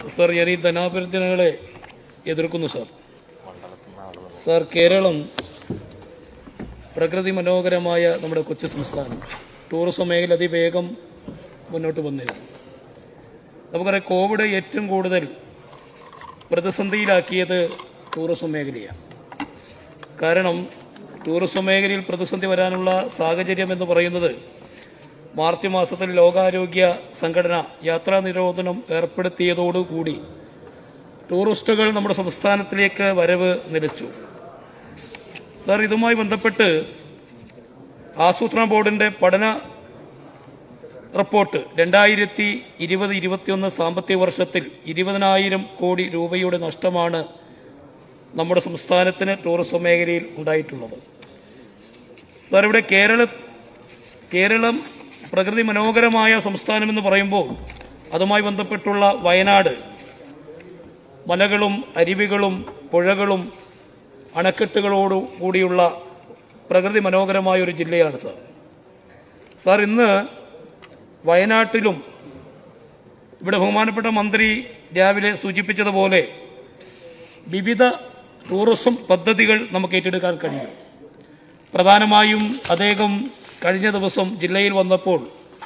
Sir ഞാൻ ഈ ധനാഭ്യർത്ഥനകളെ എതിർക്കുന്നു സാർ സാർ കേരളം പ്രകൃതി മനോഹരമായ നമ്മുടെ കൊച്ചു സംസ്ഥാനം ടൂറിസം മേഖല അതിവേഗം മുന്നോട്ട് വന്നിരുന്നു നമുക്കറിയാം കോവിഡ് ഏറ്റവും കൂടുതൽ പ്രതിസന്ധിയിലാക്കിയത് ടൂറിസം മേഖലയാണ് കാരണം ടൂറിസം മേഖലയിൽ പ്രതിസന്ധി വരാനുള്ള സാഹചര്യം എന്ന് പറയുന്നത് മാർച്ച് മാസത്തിൽ ലോകാരോഗ്യ സംഘടന യാത്രാ നിരോധനം ഏർപ്പെടുത്തിയതോടുകൂടി ടൂറിസ്റ്റുകൾ നമ്മുടെ സംസ്ഥാനത്തിലേക്ക് വരവ് നിലച്ചു സാർ ഇതുമായി ബന്ധപ്പെട്ട് ആസൂത്രണ ബോർഡിന്റെ പഠന റിപ്പോർട്ട് രണ്ടായിരത്തി ഇരുപത് ഇരുപത്തിയൊന്ന് സാമ്പത്തിക വർഷത്തിൽ ഇരുപതിനായിരം കോടി രൂപയുടെ നഷ്ടമാണ് നമ്മുടെ സംസ്ഥാനത്തിന് ടൂറിസം മേഖലയിൽ ഉണ്ടായിട്ടുള്ളത് സാർ ഇവിടെ കേരള കേരളം പ്രകൃതി മനോഹരമായ സംസ്ഥാനമെന്ന് പറയുമ്പോൾ അതുമായി ബന്ധപ്പെട്ടുള്ള വയനാട് മലകളും അരുവികളും പുഴകളും അണക്കെട്ടുകളോടു കൂടിയുള്ള പ്രകൃതി മനോഹരമായ ഒരു ജില്ലയാണ് സാർ സാർ ഇന്ന് വയനാട്ടിലും ഇവിടെ ബഹുമാനപ്പെട്ട മന്ത്രി രാവിലെ സൂചിപ്പിച്ചതുപോലെ വിവിധ ടൂറിസം പദ്ധതികൾ നമുക്ക് ഏറ്റെടുക്കാൻ കഴിയും പ്രധാനമായും അദ്ദേഹം കഴിഞ്ഞ ദിവസം ജില്ലയിൽ വന്നപ്പോൾ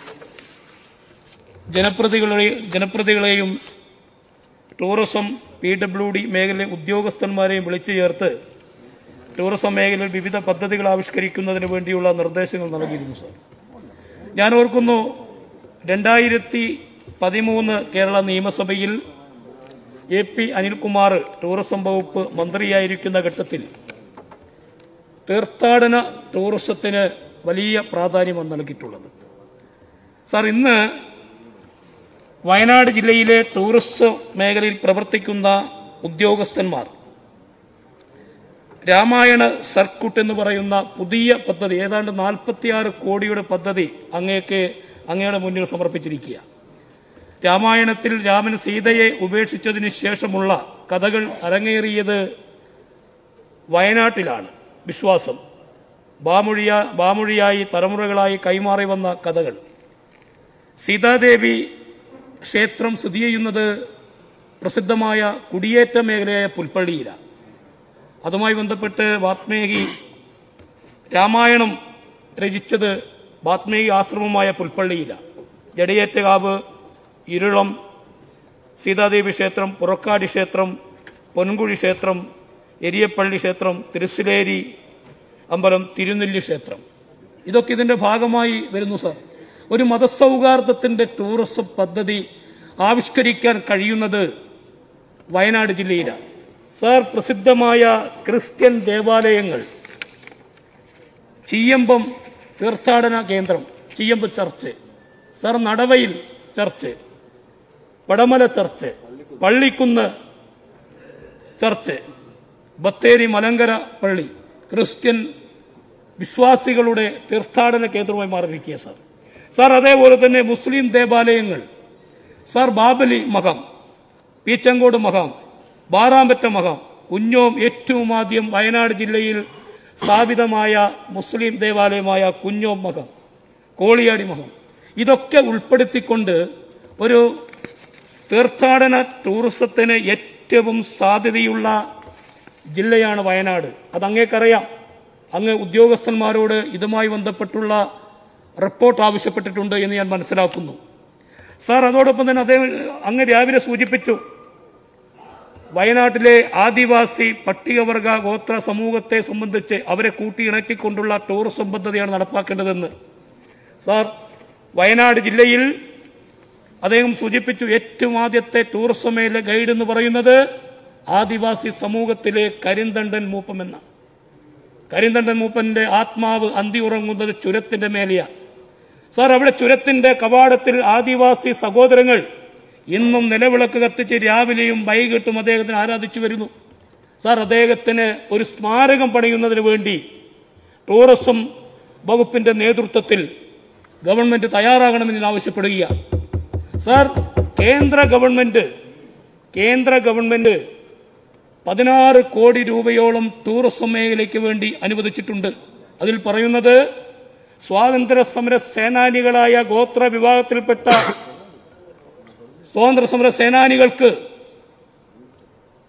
ജനപ്രതികളെ ജനപ്രതികളെയും ടൂറിസം പി ഡബ്ല്യു ഡി മേഖലയിലെ ഉദ്യോഗസ്ഥന്മാരെയും വിളിച്ചു ചേർത്ത് ടൂറിസം മേഖലയിൽ വിവിധ പദ്ധതികൾ ആവിഷ്കരിക്കുന്നതിന് വേണ്ടിയുള്ള നിർദ്ദേശങ്ങൾ നൽകിയിരുന്നു സാർ ഞാൻ ഓർക്കുന്നു രണ്ടായിരത്തി പതിമൂന്ന് കേരള നിയമസഭയിൽ എ പി അനിൽകുമാർ ടൂറിസം വകുപ്പ് മന്ത്രിയായിരിക്കുന്ന ഘട്ടത്തിൽ തീർത്ഥാടന ടൂറിസത്തിന് വലിയ പ്രാധാന്യമാണ് നൽകിയിട്ടുള്ളത് സാർ ഇന്ന് വയനാട് ജില്ലയിലെ ടൂറിസം മേഖലയിൽ പ്രവർത്തിക്കുന്ന ഉദ്യോഗസ്ഥന്മാർ രാമായണ സർക്കുട്ട് എന്ന് പറയുന്ന പുതിയ പദ്ധതി ഏതാണ്ട് നാൽപ്പത്തിയാറ് കോടിയുടെ പദ്ധതി അങ്ങേക്ക് അങ്ങയുടെ മുന്നിൽ സമർപ്പിച്ചിരിക്കുക രാമായണത്തിൽ രാമൻ സീതയെ ഉപേക്ഷിച്ചതിന് ശേഷമുള്ള കഥകൾ അരങ്ങേറിയത് വയനാട്ടിലാണ് വിശ്വാസം ബാമൊഴിയ ബാമൊഴിയായി തലമുറകളായി കൈമാറി വന്ന കഥകൾ സീതാദേവി ക്ഷേത്രം സ്ഥിതി ചെയ്യുന്നത് പ്രസിദ്ധമായ കുടിയേറ്റ മേഖലയായ പുൽപ്പള്ളിയിലാണ് അതുമായി ബന്ധപ്പെട്ട് വാത്മീകി രാമായണം രചിച്ചത് വാത്മീകി ആശ്രമമായ പുൽപ്പള്ളിയിലാണ് ജടിയേറ്റകാവ് ഇരുളം സീതാദേവി ക്ഷേത്രം പുറക്കാടി ക്ഷേത്രം പൊൻകുഴി ക്ഷേത്രം എരിയപ്പള്ളി ക്ഷേത്രം തിരുസിലേരി അമ്പലം തിരുനെല്ലി ക്ഷേത്രം ഇതൊക്കെ ഇതിന്റെ ഭാഗമായി വരുന്നു സാർ ഒരു മതസൗഹാർദ്ദത്തിന്റെ ടൂറിസം പദ്ധതി ആവിഷ്കരിക്കാൻ കഴിയുന്നത് വയനാട് ജില്ലയിലാണ് സാർ പ്രസിദ്ധമായ ക്രിസ്ത്യൻ ദേവാലയങ്ങൾ ചീയമ്പം തീർത്ഥാടന കേന്ദ്രം Cheeyamb church sir Nadavayal church Padamala church Pallikkunnu church Bathery Malankara പള്ളി ക്രിസ്ത്യൻ വിശ്വാസികളുടെ തീർത്ഥാടന കേന്ദ്രമായി മാറിയിരിക്കുക സാർ സാർ അതേപോലെ തന്നെ മുസ്ലിം ദേവാലയങ്ങൾ സാർ ബാബലി മകം പീച്ചങ്കോട് മകം ബാറാമ്പറ്റ മകം കുഞ്ഞോം ഏറ്റവും ആദ്യം വയനാട് ജില്ലയിൽ സ്ഥാപിതമായ മുസ്ലിം ദേവാലയമായ കുഞ്ഞോം മകം കോളിയാടി മകം ഇതൊക്കെ ഉൾപ്പെടുത്തിക്കൊണ്ട് ഒരു തീർത്ഥാടന ടൂറിസത്തിന് ഏറ്റവും സാധ്യതയുള്ള ജില്ലയാണ് വയനാട് അത് അങ്ങേക്കറിയാം അങ്ങ് ഉദ്യോഗസ്ഥന്മാരോട് ഇതുമായി ബന്ധപ്പെട്ടുള്ള റിപ്പോർട്ട് ആവശ്യപ്പെട്ടിട്ടുണ്ട് എന്ന് ഞാൻ മനസ്സിലാക്കുന്നു സാർ അതോടൊപ്പം തന്നെ അദ്ദേഹം അങ്ങ് രാവിലെ സൂചിപ്പിച്ചു വയനാട്ടിലെ ആദിവാസി പട്ടികവർഗ ഗോത്ര സമൂഹത്തെ സംബന്ധിച്ച് അവരെ കൂട്ടിയിണക്കിക്കൊണ്ടുള്ള ടൂറിസം പദ്ധതിയാണ് നടപ്പാക്കേണ്ടതെന്ന് സാർ വയനാട് ജില്ലയിൽ അദ്ദേഹം സൂചിപ്പിച്ചു ഏറ്റവും ആദ്യത്തെ ടൂറിസം മേഖല ഗൈഡ് എന്ന് പറയുന്നത് ആദിവാസി സമൂഹത്തിലെ കരിന്തണ്ടൻ മൂപ്പമെന്ന കരിന്തണ്ടൻ മൂപ്പന്റെ ആത്മാവ് അന്തി ഉറങ്ങുന്നത് ചുരത്തിന്റെ മേലെയാണ് സാർ അവിടെ ചുരത്തിന്റെ കവാടത്തിൽ ആദിവാസി സഹോദരങ്ങൾ ഇന്നും നിലവിളക്ക് കത്തിച്ച് രാവിലെയും വൈകിട്ടും അദ്ദേഹത്തിന് ആരാധിച്ചു വരുന്നു സാർ അദ്ദേഹത്തിന് ഒരു സ്മാരകം പണിയുന്നതിന് വേണ്ടി ടൂറിസം വകുപ്പിന്റെ നേതൃത്വത്തിൽ ഗവൺമെന്റ് തയ്യാറാകണമെന്ന് ഞാൻ ആവശ്യപ്പെടുകയാണ് സാർ കേന്ദ്ര ഗവൺമെന്റ് കേന്ദ്ര ഗവൺമെന്റ് പതിനാറ് കോടി രൂപയോളം ടൂറിസം മേഖലയ്ക്ക് വേണ്ടി അനുവദിച്ചിട്ടുണ്ട് അതിൽ പറയുന്നത് സ്വാതന്ത്ര്യ സമര സേനാനികളായ ഗോത്ര വിഭാഗത്തിൽപ്പെട്ട സ്വാതന്ത്ര്യ സമര സേനാനികൾക്ക്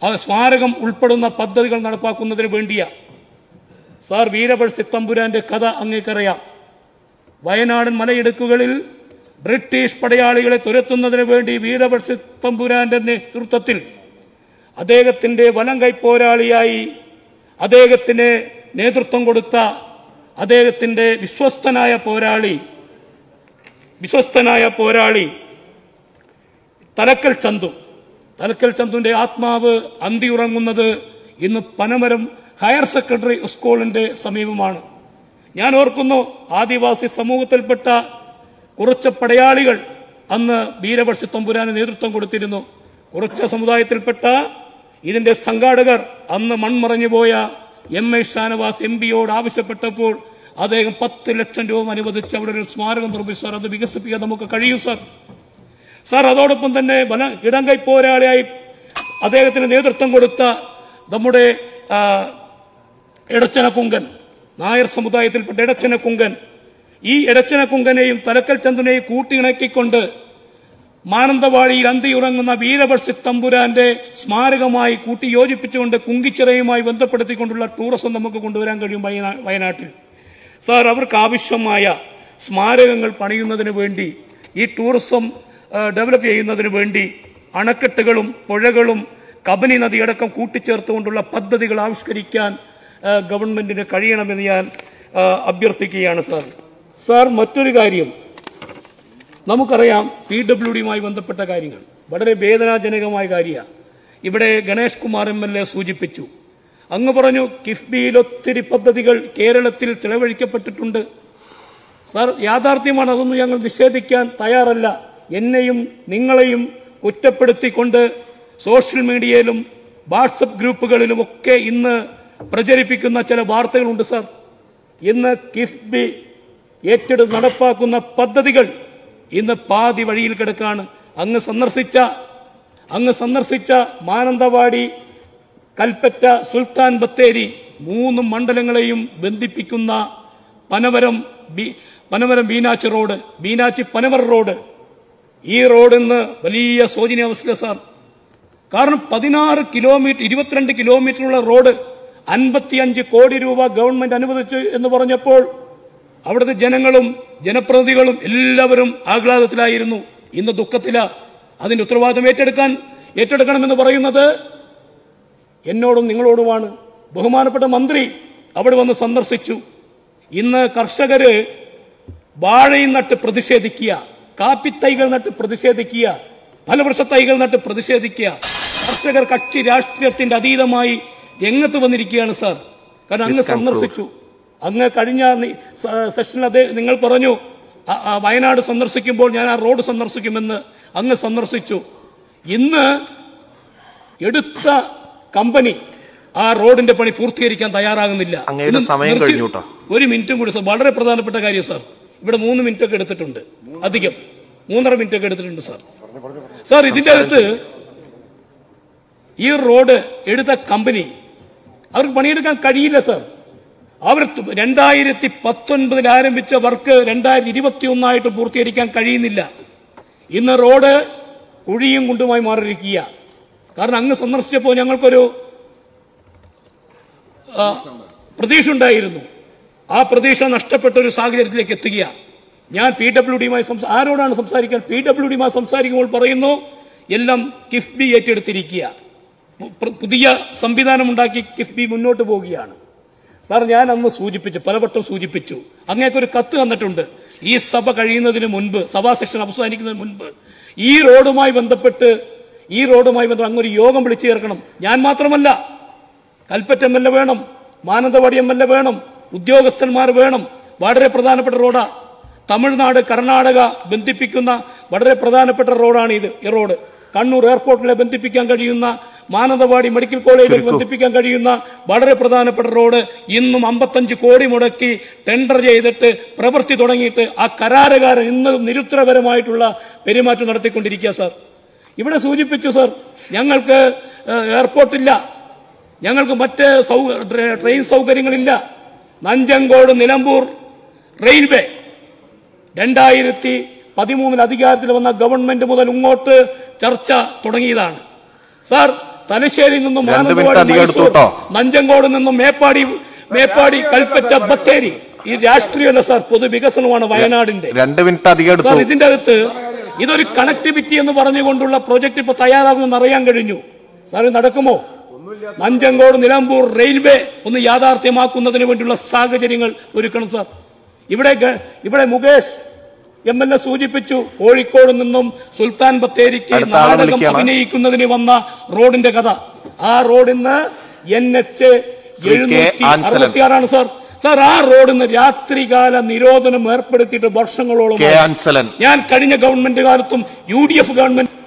ആ സ്മാരകം ഉൾപ്പെടുന്ന പദ്ധതികൾ നടപ്പാക്കുന്നതിന് വേണ്ടിയാ സാർ വീരപഴസി തമ്പുരാന്റെ കഥ അങ്ങേക്കറിയാം വയനാടൻ മലയിടുക്കുകളിൽ ബ്രിട്ടീഷ് പടയാളികളെ തുരത്തുന്നതിന് വേണ്ടി വീരപഴസി തമ്പുരാന്റെ നേതൃത്വത്തിൽ അദ്ദേഹത്തിന്റെ വലം കൈ പോരാളിയായി അദ്ദേഹത്തിന് നേതൃത്വം കൊടുത്ത അദ്ദേഹത്തിന്റെ വിശ്വസ്തനായ പോരാളി വിശ്വസ്തനായ പോരാളി തലക്കൽ ചന്തു തലക്കൽ ചന്തുവിന്റെ ആത്മാവ് അന്തിയുറങ്ങുന്നത് ഇന്ന് പനമരം ഹയർ സെക്കൻഡറി സ്കൂളിന്റെ സമീപമാണ് ഞാൻ ഓർക്കുന്നു ആദിവാസി സമൂഹത്തിൽപ്പെട്ട കുറച്ച് പടയാളികൾ അന്ന് വീരപക്ഷി തമ്പുരാന് നേതൃത്വം കൊടുത്തിരുന്നു കുറച്ച് സമുദായത്തിൽപ്പെട്ട ഇതിന്റെ സംഘാടകർ അന്ന് മൺമറഞ്ഞുപോയ എം എ ഷാനവാസ് എം പിയോട് ആവശ്യപ്പെട്ടപ്പോൾ അദ്ദേഹം പത്ത് ലക്ഷം രൂപ അനുവദിച്ച് അവിടെ ഒരു സ്മാരകം നിർമ്മിച്ചു സാർ അത് വികസിപ്പിക്കാൻ നമുക്ക് കഴിയും സാർ സാർ അതോടൊപ്പം തന്നെ വല ഇടംകൈ പോരാളിയായി അദ്ദേഹത്തിന് നേതൃത്വം കൊടുത്ത നമ്മുടെ ആ, എടച്ചന കുങ്കൻ നായർ സമുദായത്തിൽപ്പെട്ട എടച്ചന കുങ്കൻ ഈ എടച്ചന കുങ്കനെയും തലക്കൽ ചന്ദനെയും കൂട്ടിയിണക്കിക്കൊണ്ട് മാനന്തവാടിയിൽ അന്തിയുറങ്ങുന്ന വീരപർശി തമ്പുരാന്റെ സ്മാരകമായി കൂട്ടി യോജിപ്പിച്ചുകൊണ്ട് കുങ്കിച്ചിറയുമായി ബന്ധപ്പെടുത്തിക്കൊണ്ടുള്ള ടൂറിസം നമുക്ക് കൊണ്ടുവരാൻ കഴിയും വയനാ- വയനാട്ടിൽ സാർ അവർക്ക് ആവശ്യമായ സ്മാരകങ്ങൾ പണിയുന്നതിന് വേണ്ടി ഈ ടൂറിസം ആ, ഡെവലപ്പ് ചെയ്യുന്നതിന് വേണ്ടി അണക്കെട്ടുകളും പുഴകളും കബനി നദിയടക്കം കൂട്ടിച്ചേർത്തുകൊണ്ടുള്ള പദ്ധതികൾ ആവിഷ്കരിക്കാൻ ആ, ഗവൺമെന്റിന് കഴിയണമെന്ന് ഞാൻ ആ, അഭ്യർത്ഥിക്കുകയാണ് സാർ സാർ മറ്റൊരു കാര്യം നമുക്കറിയാം പി ഡബ്ല്യു ഡിയുമായി ബന്ധപ്പെട്ട കാര്യങ്ങൾ വളരെ വേദനാജനകമായ കാര്യമാണ് ഇവിടെ Ganesh Kumar M L A സൂചിപ്പിച്ചു അങ്ങ് പറഞ്ഞു കിഫ്ബിയിൽ ഒത്തിരി പദ്ധതികൾ കേരളത്തിൽ ചെലവഴിക്കപ്പെട്ടിട്ടുണ്ട് സാർ യാഥാർത്ഥ്യമാണ് അതൊന്നും ഞങ്ങൾ നിഷേധിക്കാൻ തയ്യാറല്ല എന്നെയും നിങ്ങളെയും കുറ്റപ്പെടുത്തിക്കൊണ്ട് സോഷ്യൽ മീഡിയയിലും വാട്സപ്പ് ഗ്രൂപ്പുകളിലും ഒക്കെ ഇന്ന് പ്രചരിപ്പിക്കുന്ന ചില വാർത്തകളുണ്ട് സാർ ഇന്ന് കിഫ്ബി ഏറ്റെടുത്ത് നടപ്പാക്കുന്ന പദ്ധതികൾ ഇന്ന് പാതി വഴിയിൽ കിടക്കാണ് അങ്ങ് സന്ദർശിച്ച അങ്ങ് സന്ദർശിച്ച മാനന്തവാടി കൽപ്പറ്റ സുൽത്താൻ ബത്തേരി മൂന്ന് മണ്ഡലങ്ങളെയും ബന്ധിപ്പിക്കുന്ന പനവരം ബി- പനവരം ബീനാച്ചി റോഡ് ബീനാച്ചി പനവർ റോഡ് ഈ റോഡ് ഇന്ന് വലിയ ശോചനീയാവസ്ഥ സാർ കാരണം പതിനാറ് കിലോമീറ്റർ ഇരുപത്തിരണ്ട് കിലോമീറ്ററുള്ള റോഡ് അൻപത്തിയഞ്ച് കോടി രൂപ ഗവൺമെന്റ് അനുവദിച്ചു എന്ന് പറഞ്ഞപ്പോൾ അവിടുത്തെ ജനങ്ങളും ജനപ്രതിനിധികളും എല്ലാവരും ആഹ്ലാദത്തിലായിരുന്നു ഇന്ന് ദുഃഖത്തില അതിന്റെ ഉത്തരവാദിത്തം ഏറ്റെടുക്കാൻ ഏറ്റെടുക്കണമെന്ന് പറയുന്നത് എന്നോടും നിങ്ങളോടുമാണ് ബഹുമാനപ്പെട്ട മന്ത്രി അവിടെ വന്ന് സന്ദർശിച്ചു ഇന്ന് കർഷകര് വാഴയും നട്ട് പ്രതിഷേധിക്കുക കാപ്പിത്തൈകൾ നട്ട് പ്രതിഷേധിക്കുക ഫലവൃക്ഷ തൈകൾ നട്ട് പ്രതിഷേധിക്കുക കർഷകർ കക്ഷി രാഷ്ട്രീയത്തിന്റെ അതീതമായി രംഗത്ത് വന്നിരിക്കുകയാണ് സാർ കാരണം അങ്ങ് Please conclude. സന്ദർശിച്ചു അങ്ങ് കഴിഞ്ഞ നി- സ- സെഷനിൽ അതേ നിങ്ങൾ പറഞ്ഞു ആ- ആ വയനാട് സന്ദർശിക്കുമ്പോൾ ഞാൻ ആ റോഡ് സന്ദർശിക്കുമെന്ന് അങ്ങ് സന്ദർശിച്ചു ഇന്ന് എടുത്ത കമ്പനി ആ റോഡിന്റെ പണി പൂർത്തീകരിക്കാൻ തയ്യാറാകുന്നില്ല അങ്ങയുടെ ഇന്ന് സമയം നിർത്തി- കഴിഞ്ഞു കേട്ടോ. ഒരു മിനിറ്റും കൂടി സാർ വളരെ പ്രധാനപ്പെട്ട കാര്യം സാർ ഇവിടെ മൂന്ന് മിനിറ്റ് ഒക്കെ എടുത്തിട്ടുണ്ട് അധികം മൂന്നര മിനിറ്റ് ഒക്കെ എടുത്തിട്ടുണ്ട് സാർ സാർ ഇതിന്റെ അകത്ത് ഈ റോഡ് എടുത്ത കമ്പനി അവർക്ക് പണിയെടുക്കാൻ കഴിയില്ല സാർ അവർ തു- രണ്ടായിരത്തി പത്തൊൻപതിൽ ആരംഭിച്ച വർക്ക് രണ്ടായിരത്തി ഇരുപത്തി ഒന്നായിട്ട് പൂർത്തീകരിക്കാൻ കഴിയുന്നില്ല ഇന്ന് റോഡ് കുഴിയും കുണ്ടുമായി മാറിയിരിക്കുക കാരണം അങ്ങ് സന്ദർശിച്ചപ്പോൾ ഞങ്ങൾക്കൊരു ആ, പ്രതീക്ഷ ഉണ്ടായിരുന്നു ആ പ്രതീക്ഷ നഷ്ടപ്പെട്ട ഒരു സാഹചര്യത്തിലേക്ക് എത്തുക ഞാൻ പി ഡബ്ല്യു ഡിയുമായി ആരോടാണ് സംസാരിക്കാൻ പി ഡബ്ല്യു ഡിയുമായി സംസാരിക്കുമ്പോൾ പറയുന്നു എല്ലാം കിഫ്ബി ഏറ്റെടുത്തിരിക്കുക പു- പ്ര- പുതിയ സംവിധാനം ഉണ്ടാക്കി കിഫ്ബി മുന്നോട്ട് പോവുകയാണ് സാർ ഞാൻ അന്ന് സൂചിപ്പിച്ചു പലവട്ടം സൂചിപ്പിച്ചു അങ്ങേക്കൊരു കത്ത് തന്നിട്ടുണ്ട് ഈ സഭ കഴിയുന്നതിന് മുൻപ് സഭാ സെഷൻ അവസാനിക്കുന്നതിന് മുൻപ് ഈ റോഡുമായി ബന്ധപ്പെട്ട് ഈ റോഡുമായി ബന്ധപ്പെട്ട് അങ്ങൊരു യോഗം വിളിച്ചു ചേർക്കണം ഞാൻ മാത്രമല്ല കൽപ്പറ്റ എം എൽ എ വേണം മാനന്തവാടി എം എൽ എ വേണം ഉദ്യോഗസ്ഥന്മാർ വേണം വളരെ പ്രധാനപ്പെട്ട റോഡാ തമിഴ്നാട് കർണാടക ബന്ധിപ്പിക്കുന്ന വളരെ പ്രധാനപ്പെട്ട റോഡാണ് ഇത് ഈ റോഡ് കണ്ണൂർ എയർപോർട്ടിലെ ബന്ധിപ്പിക്കാൻ കഴിയുന്ന മാനന്തവാടി മെഡിക്കൽ കോളേജിലേക്ക് ചുരുക്കൂ. ബന്ധിപ്പിക്കാൻ കഴിയുന്ന വളരെ പ്രധാനപ്പെട്ട റോഡ് ഇന്നും അമ്പത്തഞ്ച് കോടി മുടക്കി ടെൻഡർ ചെയ്തിട്ട് പ്രവൃത്തി തുടങ്ങിയിട്ട് ആ കരാറുകാരൻ ഇന്നും നിരുത്തരപരമായിട്ടുള്ള പെരുമാറ്റം നടത്തിക്കൊണ്ടിരിക്കുക സാർ ഇവിടെ സൂചിപ്പിച്ചു സാർ ഞങ്ങൾക്ക് ഏഹ്, എയർപോർട്ടില്ല ഞങ്ങൾക്ക് മറ്റ് സൗ ട്രെ- ട്രെയിൻ സൗകര്യങ്ങളില്ല നഞ്ചങ്കോട് നിലമ്പൂർ റെയിൽവേ രണ്ടായിരത്തി പതിമൂന്നിൽ അധികാരത്തിൽ വന്ന ഗവൺമെന്റ് മുതൽ ഇങ്ങോട്ട് ചർച്ച തുടങ്ങിയതാണ് സാർ തലശ്ശേരിയിൽ നിന്നും രണ്ട് മിനിറ്റ് മാനന്തവാടി അധികം എടുത്തു മൈസൂർ കേട്ടോ. നഞ്ചങ്കോട് നിന്നും മേപ്പാടി മേപ്പാടി കൽപ്പറ്റ ബത്തേരി ഈ രാഷ്ട്രീയമല്ല സാർ പൊതുവികസനമാണ് വയനാടിന്റെ രണ്ട് മിനിറ്റ് അധികം സാർ എടുത്തു ഇതിന്റെ അകത്ത് ഇതൊരു കണക്ടിവിറ്റി എന്ന് പറഞ്ഞുകൊണ്ടുള്ള പ്രോജക്റ്റ് ഇപ്പൊ തയ്യാറാകുമെന്ന് അറിയാൻ കഴിഞ്ഞു സാർ ഇത് നടക്കുമോ നഞ്ചങ്കോട് നിലമ്പൂർ റെയിൽവേ ഒന്ന് യാഥാർത്ഥ്യമാക്കുന്നതിന് വേണ്ടിയുള്ള സാഹചര്യങ്ങൾ ഒരുക്കണം സാർ ഇവിടെ ഗ- ഇവിടെ മുകേഷ് എം എൽ എ സൂചിപ്പിച്ചു കോഴിക്കോട് നിന്നും സുൽത്താൻ ബത്തേരിക്ക് അടുത്ത ആളെ നാടകം വിളിക്കുകയാണ്. അഭിനയിക്കുന്നതിന് വന്ന റോഡിന്റെ കഥ ആ റോഡിന്ന് എൻ എച്ച് ശ്രീ കെ. എഴുന്നൂറ്റി ആൻസലൻ. അറുപത്തിയാറാണ് സാർ സാർ ആ റോഡിന് രാത്രികാല നിരോധനം ഏർപ്പെടുത്തിയിട്ട് വർഷങ്ങളോളം കെ അൻസലൻ ഞാൻ കഴിഞ്ഞ ഗവൺമെന്റ് കാലത്തും യു ഡി എഫ് ഗവൺമെന്റ്